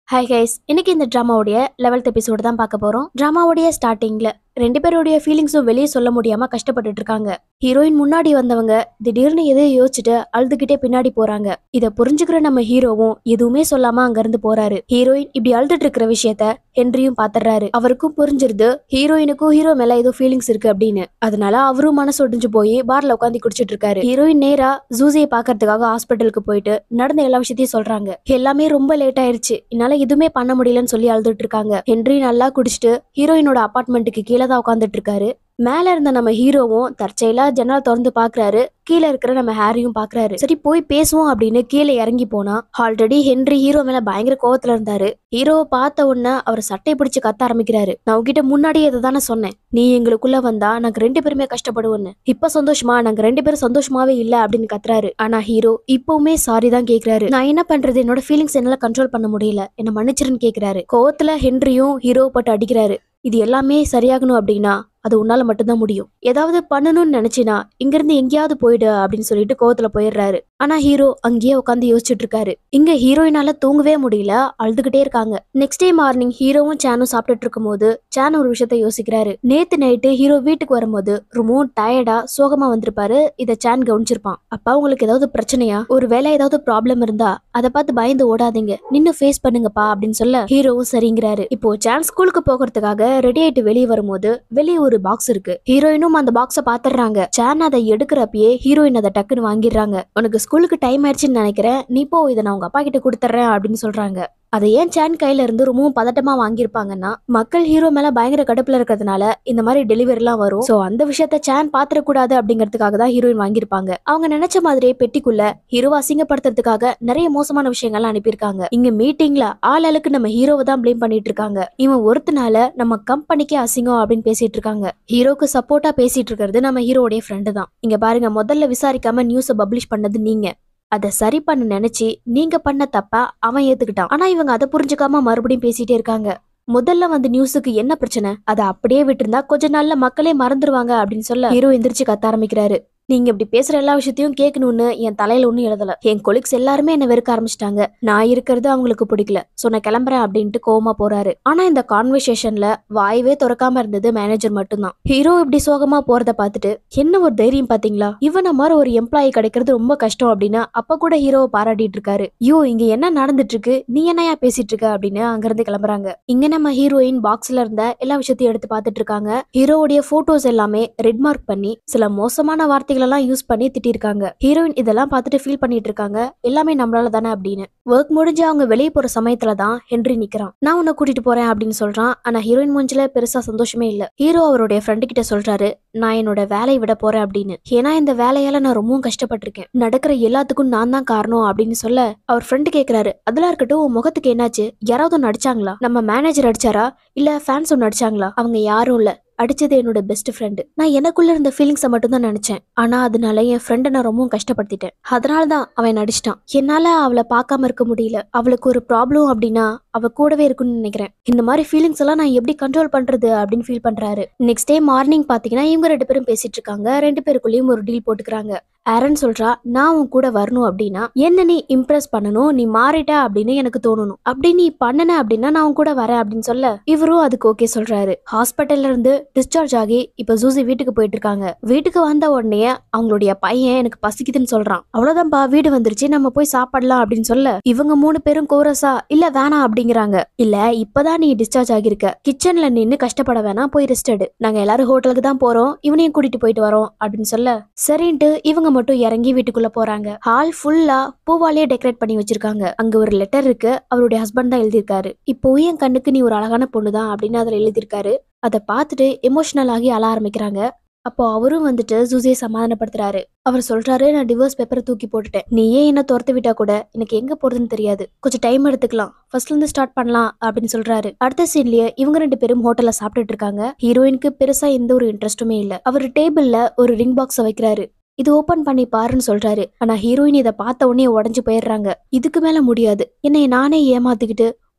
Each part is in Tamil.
ஹாய் கைஸ் இன்னைக்கு இந்த ட்ராமாவுடைய லெவல்த் எபிசோடு தான் பார்க்க போறோம் ட்ராமாவுடைய ஸ்டார்டிங்ல ரெண்டு பேருடைய ஃபீலிங்ஸும் வெளியே சொல்ல முடியாம கஷ்டப்பட்டுட்டு இருக்காங்க ஹீரோயின் முன்னாடி வந்தவங்க திடீர்னு எதையோ யோசிச்சுட்டு அழுதுகிட்டே பின்னாடி போறாங்க இத புரிஞ்சுக்கிற நம்ம ஹீரோவும் எதுவுமே சொல்லாம அங்க இருந்து போறாரு ஹீரோயின் இப்படி அழுதுட்டு இருக்கிற விஷயத்த ஹென்ரியும் பாத்துறாரு அவருக்கும் புரிஞ்சிருது ஹீரோயினுக்கும் ஹீரோ மேல ஏதோ ஃபீலிங்ஸ் இருக்கு அப்படின்னு அதனால அவரும் மனசு ஒடிஞ்சு போய் பார்ல உட்காந்து குடிச்சிட்டு இருக்காரு ஹீரோயின் நேரா ஜூசியை பாக்குறதுக்காக ஹாஸ்பிட்டலுக்கு போயிட்டு நடந்த எல்லா விஷயத்தையும் சொல்றாங்க எல்லாமே ரொம்ப லேட் ஆயிருச்சு என்னால எதுவுமே பண்ண முடியலன்னு சொல்லி அழுதுட்டு இருக்காங்க ஹென்றி நல்லா குடிச்சிட்டு ஹீரோயினோட அபார்ட்மெண்ட்டுக்கு கீழே தான் உட்காந்துட்டு இருக்காரு மேல இருந்த நம்ம ஹீரோவும் தற்செயலா ஜன்னல் திறந்து பாக்குறாரு கீழே இருக்கிற நம்ம ஹாரியும் பாக்குறாரு சரி போய் பேசுவோம் அப்படின்னு கீழே இறங்கி போனா ஆல்ரெடி ஹென்றி ஹீரோ மேல பயங்கர கோவத்துல இருந்தாரு ஹீரோவை பார்த்த உடனே அவர் சட்டை பிடிச்சு கத்த ஆரம்பிக்கிறாரு நான் உங்ககிட்ட முன்னாடியே இதை தானே சொன்னேன் நீ எங்களுக்குள்ள வந்தா நாங்க ரெண்டு பேருமே கஷ்டப்படுவோன்னு இப்ப சந்தோஷமா நாங்க ரெண்டு பேரும் சந்தோஷமாவே இல்ல அப்படின்னு கத்துறாரு ஆனா ஹீரோ இப்பவுமே சாரி தான் கேக்குறாரு நான் என்ன பண்றது என்னோட ஃபீலிங்ஸ் என்னால கண்ட்ரோல் பண்ண முடியல என்ன மன்னிச்சிருன்னு கேக்குறாரு கோவத்துல ஹென்ரியும் ஹீரோவை போட்டு அடிக்கிறாரு இது எல்லாமே சரியாகணும் அப்படின்னா அது உன்னால மட்டும்தான் முடியும் ஏதாவது பண்ணணும்னு நினைச்சினா இங்கிருந்து எங்கேயாவது போயிடு அப்படின்னு சொல்லிட்டு கோவத்துல போயிடுறாரு ஆனா ஹீரோ அங்கேயே உட்காந்து யோசிச்சுட்டு இருக்காரு இங்க ஹீரோயினால தூங்கவே முடியல அழுதுகிட்டே இருக்காங்க நெக்ஸ்ட் டே மார்னிங் ஹீரோவும் சேனும் சாப்பிட்டுட்டு இருக்கும்போது சேன் ஒரு விஷயத்த யோசிக்கிறாரு நேத்து நைட்டு ஹீரோ வீட்டுக்கு வரும்போது ரொம்பவும் டயர்டா சோகமா வந்திருப்பாரு இத சேன் கவனிச்சிருப்பான் அப்பா உங்களுக்கு ஏதாவது பிரச்சனையா ஒரு வேலை ஏதாவது ப்ராப்ளம் இருந்தா அதை பார்த்து பயந்து ஓடாதீங்க நின்னு ஃபேஸ் பண்ணுங்கப்பா அப்படின்னு சொல்ல ஹீரோவும் சரிங்கிறாரு இப்போ சேன் ஸ்கூலுக்கு போகிறதுக்காக ரெடி ஆயிட்டு வெளியே வரும்போது வெளியே ஒரு பாக்ஸ் இருக்கு ஹீரோயினும் அந்த பாக்ஸ பாத்துறாங்க சேன் அதை எடுக்கிறப்பயே ஹீரோயின் அதை டக்குன்னு வாங்கிடுறாங்க உனக்கு ஸ்கூலுக்கு டைம் ஆயிடுச்சுன்னு நினைக்கிறேன் நீ போ இதை நான் உங்க அப்பா கிட்ட கொடுத்துட்றேன் அப்படின்னு சொல்றாங்க அதை ஏன் சேன் கையில இருந்து ரொம்பவும் பதட்டமா வாங்கியிருப்பாங்கன்னா மக்கள் ஹீரோ மேல பயங்கர கடுப்புல இருக்கிறதுனால இந்த மாதிரி டெலிவரி எல்லாம் வரும் சோ அந்த விஷயத்த சேன் பாத்திரக்கூடாது அப்படிங்கிறதுக்காக தான் ஹீரோயின் வாங்கியிருப்பாங்க அவங்க நினைச்ச மாதிரியே பெட்டிக்குள்ள ஹீரோவை அசிங்கப்படுத்துறதுக்காக நிறைய மோசமான விஷயங்கள்லாம் அனுப்பியிருக்காங்க இங்க மீட்டிங்ல ஆள் ஆளுக்கு நம்ம ஹீரோவை தான் ப்ளேம் பண்ணிட்டு இருக்காங்க இவன் ஒருத்தனால நம்ம கம்பெனிக்கே அசிங்கம் அப்படின்னு பேசிட்டு இருக்காங்க ஹீரோக்கு சப்போர்ட்டா பேசிட்டு இருக்கிறது நம்ம ஹீரோடைய ஃப்ரெண்டு தான் இங்க பாருங்க முதல்ல விசாரிக்காம நியூஸை பப்ளிஷ் பண்ணது நீங்க அதை சரி பண்ண நினைச்சு நீங்க பண்ண தப்ப அவன் ஏத்துக்கிட்டான் ஆனா இவங்க அதை புரிஞ்சுக்காம மறுபடியும் பேசிட்டே இருக்காங்க முதல்ல வந்து நியூஸுக்கு என்ன பிரச்சனை அதை அப்படியே விட்டுருந்தா கொஞ்ச நாள்ல மக்களே மறந்துருவாங்க அப்படின்னு சொல்ல ஹீரோ எந்திரிச்சு கத்த ஆரம்பிக்கிறாரு நீங்க இப்படி பேசுற எல்லா விஷயத்தையும் கேட்கணும்னு என் தலையில ஒண்ணும் எழுதல என் கொலிக்ஸ் எல்லாருமே என்ன வெறுக்க ஆரம்பிச்சிட்டாங்க நான் இருக்கிறது அவங்களுக்கு பிடிக்கல சோ நான் கிளம்புறேன் அப்படின்ட்டு கோவமா போறாரு ஆனா இந்த கான்வர்சேஷன்ல வாயவே திறக்காம இருந்தது மேனேஜர் மட்டும்தான் ஹீரோ இப்படி சோகமா போறத பார்த்துட்டு என்ன ஒரு தைரியம் பாத்தீங்களா இவன மாதிரி ஒரு எம்ப்ளாயி கிடைக்கிறது ரொம்ப கஷ்டம் அப்படின்னு அப்ப கூட ஹீரோவை பாராட்டிட்டு இருக்காரு ஐயோ இங்க என்ன நடந்துட்டு இருக்கு நீ என்னையா பேசிட்டு இருக்க அப்படின்னு அங்கிருந்து கிளம்புறாங்க இங்க நம்ம ஹீரோயின் பாக்ஸ்ல இருந்த எல்லா விஷயத்தையும் எடுத்து பார்த்துட்டு இருக்காங்க ஹீரோவுடைய போட்டோஸ் எல்லாமே ரெட் மார்க் பண்ணி சில மோசமான வார்த்தைகள் எல்லாம் யூஸ் பண்ணி திட்டிருக்காங்க ஹீரோயின் இதெல்லாம் பார்த்துட்டு ஃபீல் பண்ணிட்டு இருக்காங்க எல்லாமே நம்மளால தானே அப்படின்னு ஒர்க் முடிஞ்சு அவங்க வெளியே போற சமயத்துல தான் ஹென்றி நிக்கிறான் நான் உன்னை கூட்டிட்டு போறேன் அப்படின்னு சொல்றான் ஆனா ஹீரோயின் மூஞ்சில பெருசா சந்தோஷமே இல்ல ஹீரோ அவருடைய ஃப்ரெண்டு கிட்ட சொல்றாரு நான் என்னோட வேலையை விட போறேன் அப்படின்னு ஏன்னா இந்த வேலையால நான் ரொம்பவும் கஷ்டப்பட்டிருக்கேன் நடக்கிற எல்லாத்துக்கும் நான் தான் காரணம் அப்படின்னு சொல்ல அவர் ஃப்ரெண்டு கேக்குறாரு அதெல்லாம் இருக்கட்டும் உன் முகத்துக்கு என்னாச்சு யாராவது ஒன்று அடிச்சாங்களா நம்ம மேனேஜர் அடிச்சாரா இல்ல ஃபேன்ஸ் ஒன்று அடிச்சாங்களா அவங்க யாரும் இல்ல அடிச்சது என்னோட பெஸ்ட் ஃப்ரெண்டு நான் எனக்குள்ள இருந்த ஃபீலிங்ஸை மட்டும் தான் நினைச்சேன் ஆனா அதனால என் ஃப்ரெண்டை நான் ரொம்பவும் கஷ்டப்படுத்திட்டேன் அதனால தான் அவன் அடிச்சிட்டான் என்னால அவளை பார்க்காம இருக்க முடியல அவளுக்கு ஒரு ப்ராப்ளம் அப்படின்னா அவ கூடவே இருக்குன்னு நினைக்கிறேன் இந்த மாதிரி ஃபீலிங்ஸ் எல்லாம் நான் எப்படி கண்ட்ரோல் பண்றது அப்படின்னு ஃபீல் பண்றாரு நெக்ஸ்ட் டே மார்னிங் பாத்தீங்கன்னா இவங்க ரெண்டு பேரும் பேசிட்டு இருக்காங்க ரெண்டு பேருக்குள்ளேயும் ஒரு டீல் போட்டுக்கிறாங்க ஆரன் சொல்றா நான் உன் கூட வரணும் அப்படின்னா என்ன நீ இம்ப்ரெஸ் பண்ணணும் நீ மாறிட்ட அப்படின்னு எனக்கு தோணணும் அப்படி நீ பண்ணன அப்படின்னா நான் உன் கூட வரேன் அப்படின்னு சொல்ல இவரும் அதுக்கு ஓகே சொல்றாரு ஹாஸ்பிட்டல்ல இருந்து டிஸ்சார்ஜ் ஆகி இப்ப ஜூசி வீட்டுக்கு போயிட்டு இருக்காங்க வீட்டுக்கு வந்த உடனே அவங்களுடைய பையன் எனக்கு பசிக்குதுன்னு சொல்றான் அவ்வளவுதான்பா வீடு வந்துருச்சு நம்ம போய் சாப்பிடலாம் அப்படின்னு சொல்ல இவங்க மூணு பேரும் கோரஸா இல்ல வேணாம் அப்படிங்கிறாங்க இல்ல இப்பதான் நீ டிஸ்சார்ஜ் ஆகிருக்க கிச்சன்ல நின்னு கஷ்டப்பட வேணாம் போய் ரெஸ்ட் எடு நாங்க எல்லாரும் ஹோட்டலுக்கு தான் போறோம் இவனையும் கூட்டிட்டு போயிட்டு வரோம் அப்படின்னு சொல்ல சரின்ட்டு இவங்க மட்டும் இறங்கி வீட்டுக்குள்ள போறாங்க ஹால் ஃபுல்லா பூவாலேயே டெக்கரேட் பண்ணி வச்சிருக்காங்க அங்க ஒரு லெட்டர் இருக்கு அவருடைய ஹஸ்பண்ட் தான் எழுதியிருக்காரு இப்போ என் கண்ணுக்கு நீ ஒரு அழகான பொண்ணு தான் அப்படின்னு அதுல எழுதியிருக்காரு அதை பார்த்துட்டு எமோஷனல் ஆகி அழ ஆரம்பிக்கிறாங்க அப்போ அவரும் வந்துட்டு ஜூசியை சமாதானப்படுத்துறாரு அவர் சொல்றாரு நான் டிவோர்ஸ் பேப்பரை தூக்கி போட்டுட்டேன் நீ ஏன் என்ன துரத்து விட்டா கூட எனக்கு எங்க போறதுன்னு தெரியாது கொஞ்சம் டைம் எடுத்துக்கலாம் ஃபர்ஸ்ட்ல இருந்து ஸ்டார்ட் பண்ணலாம் அப்படின்னு சொல்றாரு அடுத்த சீன்லயே இவங்க ரெண்டு பேரும் ஹோட்டல்ல சாப்பிட்டுட்டு இருக்காங்க ஹீரோயினுக்கு பெருசா எந்த ஒரு இன்ட்ரெஸ்ட்டுமே இல்ல அவர் டேபிள்ல ஒரு ரிங் பாக்ஸை வைக்கிறாரு இது ஓபன் பண்ணி பாருன்னு சொல்றாரு ஆனா ஹீரோயின் இதை பார்த்த உடனே உடஞ்சு போயிடுறாங்க இதுக்கு மேல முடியாது என்னை நானே ஏமாத்திக்கிட்டு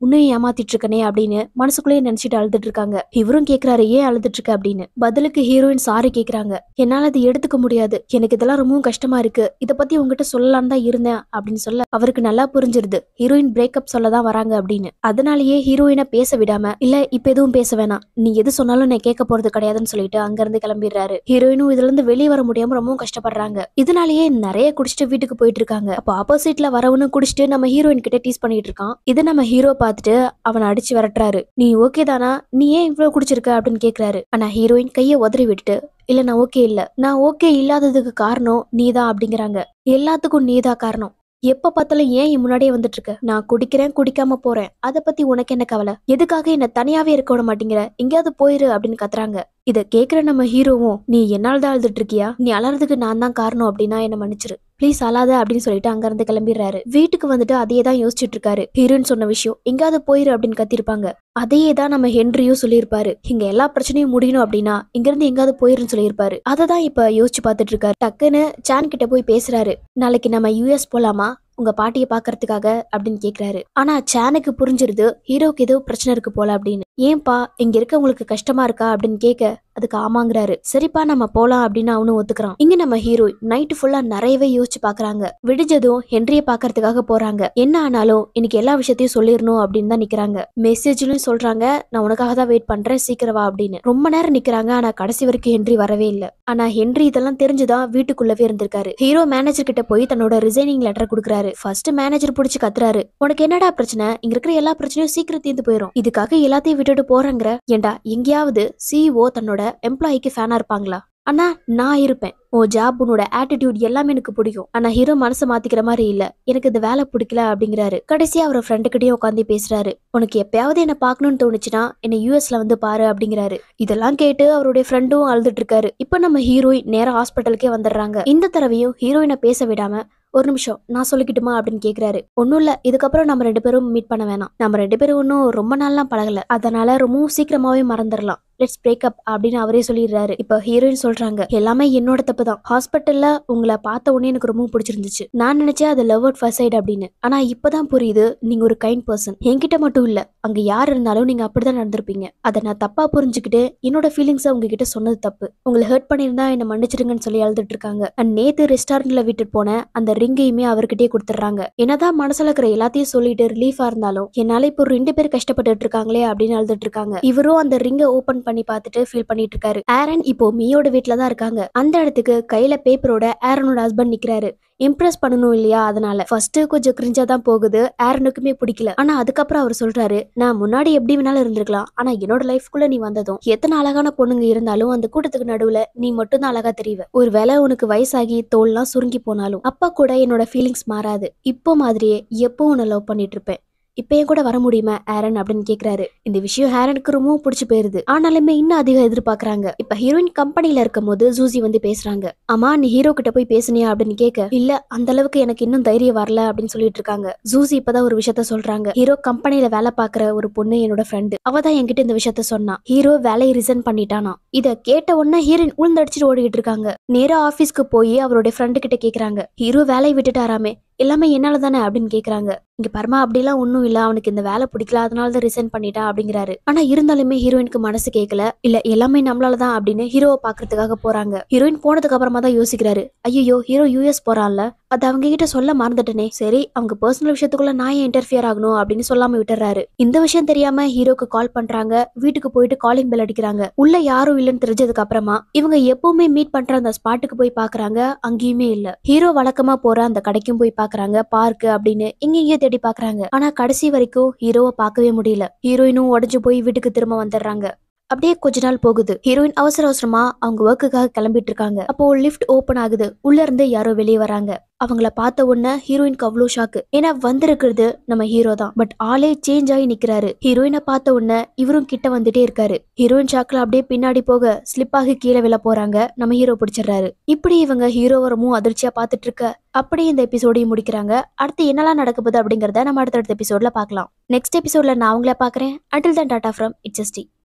உன்னையும் ஏமாத்திட்டு இருக்கனே அப்படின்னு மனசுக்குள்ளேயே நினைச்சிட்டு அழுதுட்டு இருக்காங்க இவரும் கேக்குறாரு ஏன் அழுதுட்டு இருக்க அப்படின்னு பதிலுக்கு ஹீரோயின் சாரி கேக்குறாங்க என்னால அதை எடுத்துக்க முடியாது எனக்கு இதெல்லாம் ரொம்பவும் கஷ்டமா இருக்கு இத பத்தி உங்ககிட்ட சொல்லலாம்னு தான் இருந்தேன் அப்படின்னு சொல்ல அவருக்கு நல்லா புரிஞ்சிருது ஹீரோயின் பிரேக்கப் சொல்ல தான் வராங்க அப்படின்னு அதனாலயே ஹீரோயினை பேச விடாம இல்ல இப்ப எதுவும் பேச வேணாம் நீ எது சொன்னாலும் நான் கேட்க போறது கிடையாதுன்னு சொல்லிட்டு அங்க இருந்து கிளம்பிடுறாரு ஹீரோயினும் இதுல இருந்து வெளியே வர முடியாம ரொம்பவும் கஷ்டப்படுறாங்க இதனாலயே நிறைய குடிச்சிட்டு வீட்டுக்கு போயிட்டு இருக்காங்க அப்போ ஆப்போசிட்ல வரவனும் குடிச்சிட்டு நம்ம ஹீரோயின் கிட்ட டீஸ் பண்ணிட்டு இருக்கான் இதை நம்ம ஹீரோ பார்த்துட்டு அவனை அடிச்சு விரட்டுறாரு நீ ஓகே தானா நீ ஏன் இவ்வளவு குடிச்சிருக்க அப்படின்னு கேக்குறாரு ஆனா ஹீரோயின் கைய உதறி விட்டுட்டு இல்ல நான் ஓகே இல்ல நான் ஓகே இல்லாததுக்கு காரணம் நீதான் அப்படிங்கிறாங்க எல்லாத்துக்கும் நீதான் காரணம் எப்ப பார்த்தாலும் ஏன் என் முன்னாடியே வந்துட்டு இருக்க நான் குடிக்கிறேன் குடிக்காம போறேன் அத பத்தி உனக்கு என்ன கவலை எதுக்காக என்ன தனியாவே இருக்க விட மாட்டேங்கிற எங்கேயாவது போயிரு அப்படின்னு கத்துறாங்க இத கேக்குற நம்ம ஹீரோவும் நீ என்னால் தான் அழுதுட்டு இருக்கியா நீ அலறதுக்கு நான் தான் காரணம் அப்படின்னா என்ன மன்னிச்சிரு ப்ளீஸ் அழாத அப்படின்னு சொல்லிட்டு அங்க இருந்து கிளம்பிடுறாரு வீட்டுக்கு வந்துட்டு அதையே தான் யோசிச்சுட்டு இருக்காரு ஹீரோயின் சொன்ன விஷயம் எங்கேயாவது போயிரு அப்படின்னு கத்திருப்பாங்க அதையே தான் நம்ம ஹென்ரியும் சொல்லியிருப்பாரு இங்க எல்லா பிரச்சனையும் முடியணும் அப்படின்னா இங்க இருந்து எங்காவது போயிருன்னு சொல்லியிருப்பாரு அதை தான் இப்ப யோசிச்சு பார்த்துட்டு இருக்காரு டக்குன்னு சான் கிட்ட போய் பேசுறாரு நாளைக்கு நம்ம யூஎஸ் போலாமா உங்க பாட்டியை பாக்குறதுக்காக அப்படின்னு கேக்குறாரு ஆனா சானுக்கு புரிஞ்சிருது ஹீரோக்கு ஏதோ பிரச்சனை இருக்கு போல அப்படின்னு ஏன்பா இங்க இருக்க உங்களுக்கு கஷ்டமா இருக்கா அப்படின்னு கேட்க அதுக்கு ஆமாங்கிறாரு சரிப்பா நம்ம போலாம் அப்படின்னு அவனும் ஒத்துக்கிறான் இங்க நம்ம ஹீரோ நைட்டு ஃபுல்லா நிறையவே யோசிச்சு பாக்குறாங்க விடிஞ்சதும் ஹென்ரிய பாக்குறதுக்காக போறாங்க என்ன ஆனாலும் இன்னைக்கு எல்லா விஷயத்தையும் சொல்லிடணும் அப்படின்னு தான் நிக்கிறாங்க மெசேஜ்லயும் சொல்றாங்க நான் உனக்காக தான் வெயிட் பண்றேன் சீக்கிரம் வா அப்படின்னு ரொம்ப நேரம் நிக்கிறாங்க ஆனா கடைசி வரைக்கும் ஹென்றி வரவே இல்ல ஆனா ஹென்றி இதெல்லாம் தெரிஞ்சுதான் வீட்டுக்குள்ளவே இருந்திருக்காரு ஹீரோ மேனேஜர் கிட்ட போய் தன்னோட ரிசைனிங் லெட்டர் கொடுக்குறாரு ஃபர்ஸ்ட் மேனேஜர் புடிச்சு கத்துறாரு உனக்கு என்னடா பிரச்சனை இங்க இருக்கிற எல்லா பிரச்சனையும் சீக்கிரம் தீர்ந்து போயிடும் இதுக்காக எல்லாத்தையும் விட்டுட்டு போறேங்கிற ஏண்டா எங்கேயாவது சிஇஓ தன்னோட எம்ப்ளாயிக்கு ஃபேனா இருப்பாங்களா ஆனா நான் இருப்பேன் உன் ஜாப் உன்னோட ஆட்டிடியூட் எல்லாமே எனக்கு பிடிக்கும் ஆனா ஹீரோ மனசை மாத்திக்கிற மாதிரி இல்ல எனக்கு இந்த வேலை பிடிக்கல அப்படிங்கிறாரு கடைசியா அவர் ஃப்ரெண்டு கிட்டயும் உட்காந்து பேசுறாரு உனக்கு எப்பயாவது என்ன பார்க்கணும்னு தோணுச்சுன்னா என்ன யூஎஸ்ல வந்து பாரு அப்படிங்கிறாரு இதெல்லாம் கேட்டு அவருடைய ஃப்ரெண்டும் அழுதுட்டு இருக்காரு இப்ப நம்ம ஹீரோயின் நேரா ஹாஸ்பிட்டலுக்கே வந்துடுறாங்க இந்த தடவையும் ஹீரோயினை பேச விடாம ஒரு நிமிஷம் நான் சொல்லிக்கிட்டுமா அப்படின்னு கேக்குறாரு ஒன்னும் இல்ல இதுக்கப்புறம் நம்ம ரெண்டு பேரும் மீட் பண்ண வேணாம் நம்ம ரெண்டு பேரும் இன்னும் ரொம்ப நாள்லாம் பழகல அதனால ரொம்பவும் சீக்கிரமாவே மறந்துடலாம் லெட்ஸ் பிரேக்கப் அப்படின்னு அவரே சொல்லிடுறாரு இப்ப ஹீரோயின் சொல்றாங்க எல்லாமே என்னோட தப்பு தான் ஹாஸ்பிட்டல்ல உங்களை பார்த்த உடனே எனக்கு ரொம்ப பிடிச்சிருந்துச்சு நான் நினைச்சேன் அது லவ் அட் ஃபர்ஸ்ட் சைடு அப்படின்னு ஆனா இப்பதான் புரியுது நீங்க ஒரு கைண்ட் பர்சன் என்கிட்ட மட்டும் இல்ல அங்க யார் இருந்தாலும் நீங்க அப்படிதான் நடந்திருப்பீங்க அதை நான் தப்பா புரிஞ்சுக்கிட்டு என்னோட ஃபீலிங்ஸை உங்ககிட்ட சொன்னது தப்பு உங்களை ஹர்ட் பண்ணியிருந்தா என்ன மன்னிச்சிடுங்கன்னு சொல்லி அழுதுட்டு இருக்காங்க அண்ட் நேத்து ரெஸ்டாரண்ட்ல விட்டுட்டு போன அந்த ரிங்கையுமே அவர்கிட்டயே கொடுத்துட்றாங்க என்னதான் மனசுல இருக்கிற எல்லாத்தையும் சொல்லிட்டு ரிலீஃபா இருந்தாலும் என்னால இப்போ ரெண்டு பேர் கஷ்டப்பட்டுட்டு இருக்காங்களே அப்படின்னு அழுதுட்டு இருக்காங்க இவரும் அந்த ரிங்கை ஓபன் பண்ணி பார்த்துட்டு ஃபீல் பண்ணிட்டு இருக்காரு ஆரன் இப்போ மீயோட வீட்ல தான் இருக்காங்க அந்த இடத்துக்கு கையில பேப்பரோட ஆரனோட ஹஸ்பண்ட் நிக்கிறாரு இம்ப்ரெஸ் பண்ணணும் இல்லையா அதனால ஃபர்ஸ்ட் கொஞ்சம் கிரிஞ்சா தான் போகுது ஆரனுக்குமே பிடிக்கல ஆனா அதுக்கப்புறம் அவர் சொல்றாரு நான் முன்னாடி எப்படி வேணாலும் இருந்திருக்கலாம் ஆனா என்னோட லைஃப்குள்ள நீ வந்ததும் எத்தனை அழகான பொண்ணுங்க இருந்தாலும் அந்த கூட்டத்துக்கு நடுவுல நீ மட்டும் தான் அழகா தெரிவ ஒருவேளை உனக்கு வயசாகி தோல்லாம் சுருங்கி போனாலும் அப்பா கூட என்னோட ஃபீலிங்ஸ் மாறாது இப்போ மாதிரியே எப்போ உன்னை லவ் பண்ணிட்டு இருப்பேன் இப்ப என் கூட வர முடியுமா ஆரன் அப்படின்னு கேக்குறாரு இந்த விஷயம் ஹேரனுக்கு ரொம்பவும் பிடிச்சு போயிருது ஆனாலுமே இன்னும் அதிகம் எதிர்பார்க்கறாங்க இப்ப ஹீரோயின் கம்பெனில இருக்கும் போது ஜூசி வந்து பேசுறாங்க ஆமா நீ ஹீரோ கிட்ட போய் பேசுனியா அப்படின்னு கேட்க இல்ல அந்த அளவுக்கு எனக்கு இன்னும் தைரியம் வரல அப்படின்னு சொல்லிட்டு இருக்காங்க ஜூசி இப்பதான் ஒரு விஷயத்த சொல்றாங்க ஹீரோ கம்பெனில வேலை பாக்குற ஒரு பொண்ணு என்னோட ஃப்ரெண்டு அவ தான் என்கிட்ட இந்த விஷயத்த சொன்னா ஹீரோ வேலையை ரிசைன் பண்ணிட்டானா இத கேட்ட உடனே ஹீரோயின் உளுந்தடிச்சிட்டு ஓடிக்கிட்டு இருக்காங்க நேரா ஆபீஸ்க்கு போய் அவருடைய ஃப்ரெண்டு கிட்ட கேக்குறாங்க ஹீரோ வேலையை விட்டுட்டாராமே எல்லாமே என்னால தானே அப்படின்னு கேக்குறாங்க இங்க பரமா அப்படிலாம் ஒண்ணும் இல்ல அவனுக்கு இந்த வேலை பிடிக்கல அதனால தான் ரிசைன் பண்ணிட்டான் அப்படிங்கிறாரு ஆனா இருந்தாலுமே ஹீரோயினுக்கு மனசு கேட்கல இல்ல எல்லாமே நம்மளால தான் அப்படின்னு ஹீரோவை பாக்குறதுக்காக போறாங்க ஹீரோயின் போனதுக்கு அப்புறமா தான் யோசிக்கிறாரு ஐயோ ஹீரோ யூஎஸ் போறான்ல அது அவங்க கிட்ட சொல்ல மறந்துட்டனே சரி அவங்க பர்சனல் விஷயத்துக்குள்ள நான் ஏன் இன்டர்ஃபியர் ஆகணும் அப்படின்னு சொல்லாம விட்டுறாரு இந்த விஷயம் தெரியாம ஹீரோக்கு கால் பண்றாங்க வீட்டுக்கு போயிட்டு காலிங் பெல் அடிக்கிறாங்க உள்ள யாரும் இல்லைன்னு தெரிஞ்சதுக்கு அப்புறமா இவங்க எப்பவுமே மீட் பண்ற அந்த ஸ்பாட்டுக்கு போய் பாக்குறாங்க அங்கேயுமே இல்ல ஹீரோ வழக்கமா போற அந்த கடைக்கும் போய் பாக்குறாங்க பார்க்கு அப்படின்னு இங்கேயே தேடி பாக்குறாங்க ஆனா கடைசி வரைக்கும் ஹீரோவை பார்க்கவே முடியல ஹீரோயினும் உடஞ்சு போய் வீட்டுக்கு திரும்ப வந்துடுறாங்க அப்படியே கொஞ்ச நாள் போகுது ஹீரோயின் அவசர அவசரமா அவங்க ஒர்க்குக்காக கிளம்பிட்டு இருக்காங்க அப்போ லிஃப்ட் ஓபன் ஆகுது உள்ள இருந்து யாரோ வெளியே வராங்க அவங்கள பார்த்த உடனே ஹீரோயினுக்கு அவ்வளோ ஷாக்கு ஏன்னா வந்திருக்கிறது நம்ம ஹீரோ தான் பட் ஆளே சேஞ்ச் ஆகி நிக்கிறாரு ஹீரோயினை பார்த்த உடனே இவரும் கிட்ட வந்துட்டே இருக்காரு ஹீரோயின் ஷாக்ல அப்படியே பின்னாடி போக ஸ்லிப் ஆகி கீழே விழ போறாங்க நம்ம ஹீரோ பிடிச்சிடுறாரு இப்படி இவங்க ஹீரோ வரமும் அதிர்ச்சியா பார்த்துட்டு இருக்க அப்படியே இந்த எபிசோடையும் முடிக்கிறாங்க அடுத்து என்னெல்லாம் நடக்க போகுது அப்படிங்கறத நம்ம அடுத்தடுத்த எபிசோட்ல பார்க்கலாம் நெக்ஸ்ட் எபிசோட்ல நான் உங்களை பார்க்கறேன் until then tata from it's